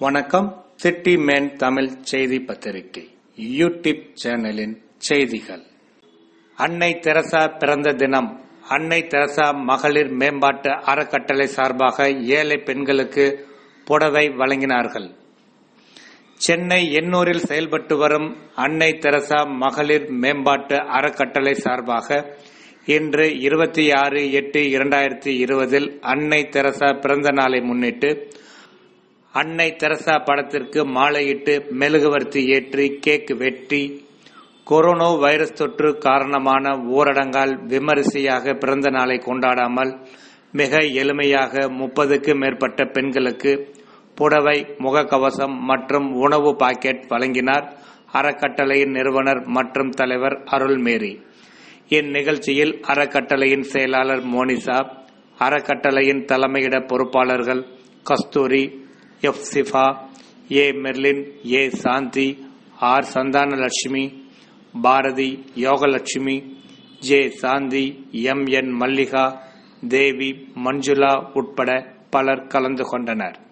வணக்கம் city man Tamil செய்தி பத்திரிகை யூடியூப் சேனலின் செய்திகள் அன்னை தெரசா பிறந்த தினம் அன்னை தெரசா மகளிர் மேம்பாட்டு அறக்கட்டளை சார்பாக ஏழை பெண்களுக்கு புடவை வழங்கினார்கள் சென்னை எண்ணூரில் செயல்பட்டு வரும் அன்னை தெரசா மகளிர் மேம்பாட்டு அறக்கட்டளை சார்பாக இன்று இருபத்தி ஆறு எட்டு இரண்டாயிரத்தி இருபதில் அன்னை தெரசா பிறந்த நாளை முன்னிட்டு அன்னை தெரசா படத்திற்கு மாலையிட்டு மெழுகுவர்த்தி ஏற்றி கேக் வெட்டி கொரோனா வைரஸ் தொற்று காரணமான ஊரடங்கால் விமரிசையாக பிறந்த நாளை கொண்டாடாமல் மிக எளிமையாக முப்பதுக்கு மேற்பட்ட பெண்களுக்கு புடவை முகக்கவசம் மற்றும் உணவு பாக்கெட் வழங்கினார் அறக்கட்டளையின் நிறுவனர் மற்றும் தலைவர் அருள்மேரி இந்நிகழ்ச்சியில் அறக்கட்டளையின் செயலாளர் மோனிசா அறக்கட்டளையின் தலைமையிட பொறுப்பாளர்கள் Kasthuri F Shifa A Merlin A Shanthi R Santhanalakshmi Bharathi Yogalakshmi J Shanthi M N Mallika Devi Manjula உட்பட பலர் கலந்து கொண்டனர்